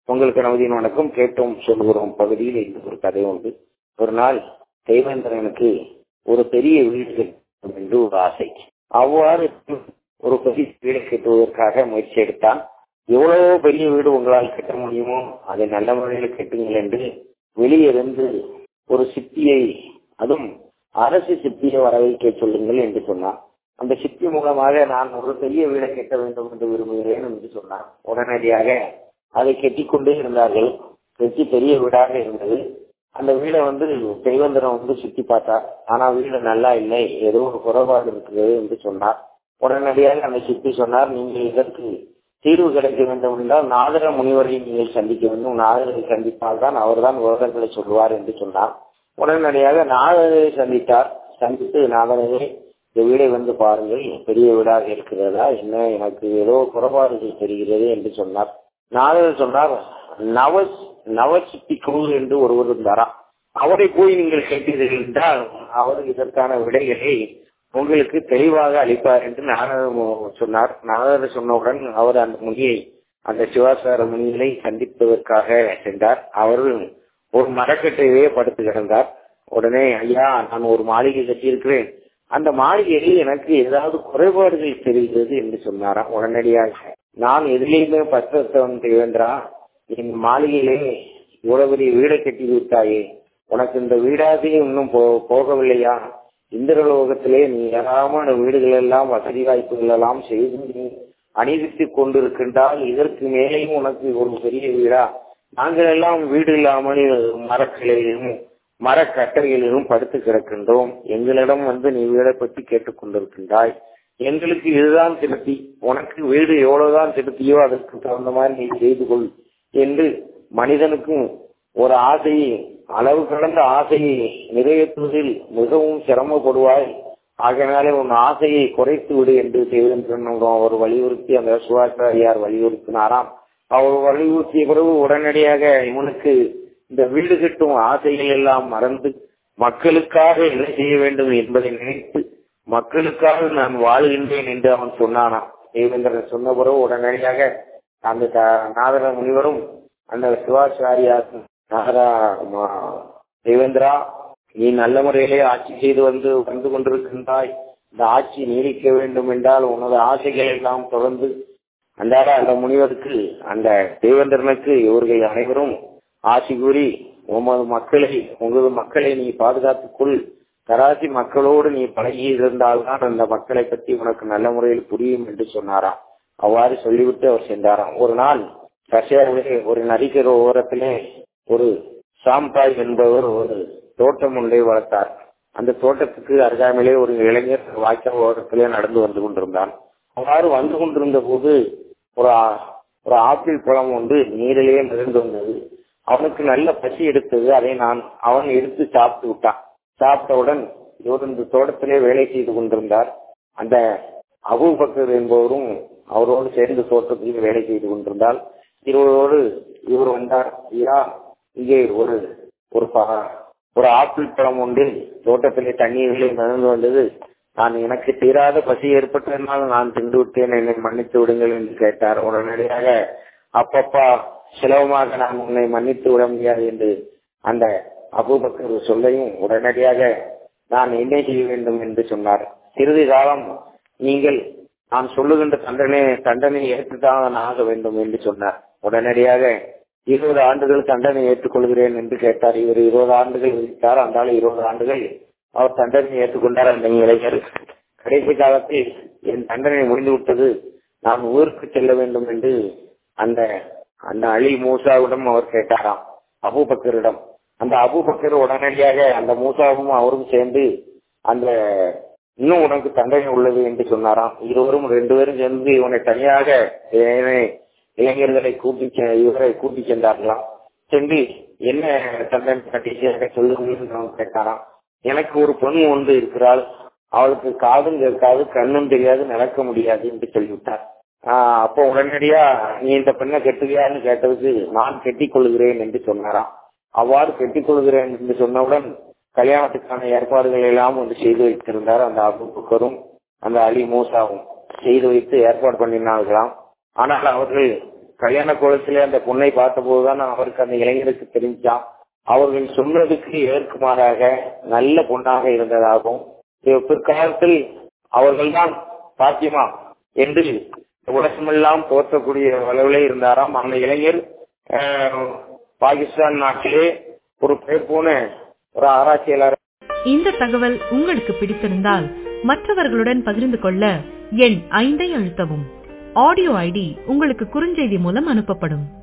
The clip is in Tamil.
உங்களுக்கு நமதின் வணக்கம் கேட்டோம் சொல்கிறோம் பகுதியில் இந்த ஒரு கதை உண்டு ஒரு நாள் தேவேந்திரனுக்கு ஒரு பெரிய வீடு கட்டணும் என்று ஒரு ஆசை அவ்வாறு ஒரு பெரிய வீடு கட்டுவதற்காக முயற்சி எடுத்தான் எவ்வளவு பெரிய வீடு உங்களால் கட்ட முடியுமோ அதை நல்ல முறையில் கட்டுங்கள் என்று வெளியிருந்து ஒரு சிப்பியை அதுவும் அரசு சிப்பியை வர வைக்க சொல்லுங்கள் என்று சொன்னான் அந்த சிப்பி மூலமாக நான் ஒரு பெரிய வீடை கட்ட வேண்டும் என்று விரும்புகிறேன் என்று சொன்னான் உடனடியாக அதை கட்டிக்கொண்டே இருந்தார்கள் கட்டி பெரிய வீடாக இருந்தது அந்த வீடை வந்து தெய்வந்திரம் வந்து சுத்தி பார்த்தார் ஆனா வீடு நல்லா இல்லை ஏதோ ஒரு குறைபாடு இருக்கிறது என்று சொன்னார் உடனடியாக அந்த சிப்பி சொன்னார் நீங்கள் இதற்கு தீர்வு கிடைக்க வேண்டும் என்றால் நாதர முனிவரை நீங்கள் சந்திக்க வேண்டும் நாதரை சந்தித்தால் தான் அவர்தான் விவரங்களை சொல்வார் என்று சொன்னார் உடனடியாக நாதரை சந்தித்தார் சந்தித்து நாதரவே இந்த வீடை வந்து பாருங்கள் பெரிய வீடாக இருக்கிறதா என்ன எனக்கு ஏதோ குறைபாடுகள் தெரிகிறது என்று சொன்னார் நாதர் சொன்னார் நவ நவசித்தி குழு என்று ஒருவர் இருந்தாரா அவரை போய் நீங்கள் கேட்டீர்கள் என்றால் அவர் இதற்கான விடைகளை உங்களுக்கு தெளிவாக அளிப்பார் என்று நாரதர் சொன்னார் நாரதர் சொன்னவுடன் அவர் அந்த முனியை அந்த சிவாசார முனிகளை சந்திப்பதற்காக சென்றார் அவர் ஒரு மரக்கட்டையிலே படுத்து கிடந்தார் உடனே ஐயா நான் ஒரு மாளிகை கட்டியிருக்கிறேன் அந்த மாளிகையில் எனக்கு ஏதாவது குறைபாடுகள் தெரிகிறது என்று சொன்னாராம் உடனடியாக நான் எதிலேயுமே பற்றத்தவன் தேவேந்திரா என் மாளிகையிலே இவ்வளவு பெரிய வீடை கட்டி விட்டாயே உனக்கு இந்த வீடாதே இன்னும் போகவில்லையா இந்திரலோகத்திலே நீ ஏராளமான வீடுகள் எல்லாம் வசதி வாய்ப்புகள் எல்லாம் செய்து நீ அணிவித்துக் கொண்டிருக்கின்றால் இதற்கு மேலேயும் உனக்கு ஒரு பெரிய வீடா நாங்கள் எல்லாம் வீடு இல்லாமல் மரக்கிளையிலும் மரக்கட்டைகளிலும் படுத்து கிடக்கின்றோம் எங்களிடம் வந்து நீ வீடை பற்றி கேட்டுக்கொண்டிருக்கின்றாய் எங்களுக்கு இதுதான் திருப்தி உனக்கு வீடு எவ்வளவுதான் திருப்தியோ அதற்கு தகுந்த மாதிரி நீ செய்து கொள் என்று மனிதனுக்கும் ஒரு ஆசையை அளவு கடந்த ஆசையை நிறைவேற்றுவதில் மிகவும் சிரமப்படுவாய் ஆகையினாலே உன் ஆசையை குறைத்து விடு என்று தேவேந்திரன் அவர் வலியுறுத்தி அந்த சுபாச்சாரியார் வலியுறுத்தினாராம் அவர் வலியுறுத்திய பிறகு உடனடியாக இவனுக்கு இந்த வீடு கட்டும் ஆசைகள் எல்லாம் மறந்து மக்களுக்காக என்ன செய்ய வேண்டும் என்பதை நினைத்து மக்களுக்காக நான் வாழ்கின்றேன் என்று அவன் சொன்னானாம் தேவேந்திரன் சொன்ன பிறகு உடனடியாக அந்த நாதர முனிவரும் அந்த சிவாச்சாரியார் நாகரா தேவேந்திரா நீ நல்ல முறையிலே ஆட்சி செய்து வந்து வந்து கொண்டிருக்கின்றாய் இந்த ஆட்சி நீடிக்க வேண்டும் என்றால் உனது ஆசைகள் எல்லாம் தொடர்ந்து அன்றாட அந்த முனிவருக்கு அந்த தேவேந்திரனுக்கு இவர்கள் அனைவரும் ஆசி கூறி உமது மக்களை உங்களது மக்களை நீ பாதுகாத்துக்கொள் தராசி மக்களோடு நீ பழகி இருந்தால்தான் அந்த மக்களை பற்றி உனக்கு நல்ல முறையில் புரியும் என்று சொன்னாராம் அவ்வாறு சொல்லிவிட்டு அவர் சென்றாராம் ஒரு நாள் ரஷ்யாவிலே ஒரு நதிக்கர ஓரத்திலே ஒரு சாம்பாய் என்பவர் ஒரு தோட்டம் ஒன்றை வளர்த்தார் அந்த தோட்டத்துக்கு அருகாமையிலே ஒரு இளைஞர் வாய்க்கால் ஓரத்திலே நடந்து வந்து கொண்டிருந்தான் அவ்வாறு வந்து கொண்டிருந்த போது ஒரு ஒரு ஆப்பிள் பழம் ஒன்று நீரிலேயே மிதந்து வந்தது அவனுக்கு நல்ல பசி எடுத்தது அதை நான் அவன் எடுத்து சாப்பிட்டு விட்டான் சாப்பிட்டவுடன் இவர் இந்த தோட்டத்திலே வேலை செய்து கொண்டிருந்தார் அந்த அபுபக்கர் என்பவரும் அவரோடு சேர்ந்து தோட்டத்தில் வேலை செய்து கொண்டிருந்தால் இவரோடு இவர் வந்தார் ஐயா இங்கே ஒரு ஒரு ஒரு ஆப்பிள் பழம் ஒன்று தோட்டத்திலே தண்ணீரிலே மிதந்து வந்தது நான் எனக்கு தீராத பசி ஏற்பட்டதனால் நான் தின்று விட்டேன் என்னை மன்னித்து விடுங்கள் என்று கேட்டார் உடனடியாக அப்பப்பா சுலபமாக நான் உன்னை மன்னித்து விட முடியாது என்று அந்த அபுபக்கர் சொல்லையும் உடனடியாக நான் என்ன செய்ய வேண்டும் என்று சொன்னார் சிறிது காலம் நீங்கள் நான் சொல்லுகின்ற தண்டனை தண்டனை ஏற்றுத்தான் ஆக வேண்டும் என்று சொன்னார் உடனடியாக இருபது ஆண்டுகள் தண்டனை ஏற்றுக்கொள்கிறேன் என்று கேட்டார் இவர் இருபது ஆண்டுகள் விதித்தார் அந்த இருபது ஆண்டுகள் அவர் தண்டனை ஏற்றுக்கொண்டார் அந்த இளைஞர் கடைசி காலத்தில் என் தண்டனை முடிந்து விட்டது நான் ஊருக்கு செல்ல வேண்டும் என்று அந்த அந்த அலி மூசாவிடம் அவர் கேட்டாராம் அபுபக்கரிடம் அந்த அபுபக்கர் உடனடியாக அந்த மூசாவும் அவரும் சேர்ந்து அந்த இன்னும் உனக்கு தண்டனை உள்ளது என்று சொன்னாராம் இருவரும் ரெண்டு பேரும் சேர்ந்து இவனை தனியாக இளைஞர்களை கூட்டி இவரை கூட்டி சென்றார்களாம் சென்று என்ன தண்டனை கட்டிச்சு சொல்லுங்க கேட்டாராம் எனக்கு ஒரு பெண் ஒன்று இருக்கிறாள் அவளுக்கு காதும் கேட்காது கண்ணும் தெரியாது நடக்க முடியாது என்று சொல்லிவிட்டார் அப்போ உடனடியா நீ இந்த பெண்ணை கெட்டுவியான்னு கேட்டதுக்கு நான் கெட்டிக் கொள்கிறேன் என்று சொன்னாராம் அவ்வாறு கெட்டிக் கொள்கிறேன் என்று சொன்னவுடன் கல்யாணத்துக்கான ஏற்பாடுகள் எல்லாம் வந்து செய்து வைத்திருந்தார் அந்த அபுபக்கரும் அந்த அலி மூசாவும் செய்து வைத்து ஏற்பாடு பண்ணினார்களாம் ஆனால் அவர்கள் கல்யாண கோலத்திலே அந்த பொண்ணை பார்த்தபோதுதான் அவருக்கு அந்த இளைஞருக்கு தெரிஞ்சான் அவர்கள் சொன்னதுக்கு ஏற்குமாறாக நல்ல பொண்ணாக இருந்ததாகவும் பிற்காலத்தில் அவர்கள்தான் பாத்தியமா என்று உலகமெல்லாம் போற்றக்கூடிய அளவிலே இருந்தாராம் அந்த இளைஞர் பாகிஸ்தான் நாட்டிலே ஒரு பேர் போன ஒரு ஆராய்ச்சியாளர் இந்த தகவல் உங்களுக்கு பிடித்திருந்தால் மற்றவர்களுடன் பகிர்ந்து கொள்ள எண் ஐந்தை அழுத்தவும் ஆடியோ ஐடி உங்களுக்கு குறுஞ்செய்தி மூலம் அனுப்பப்படும்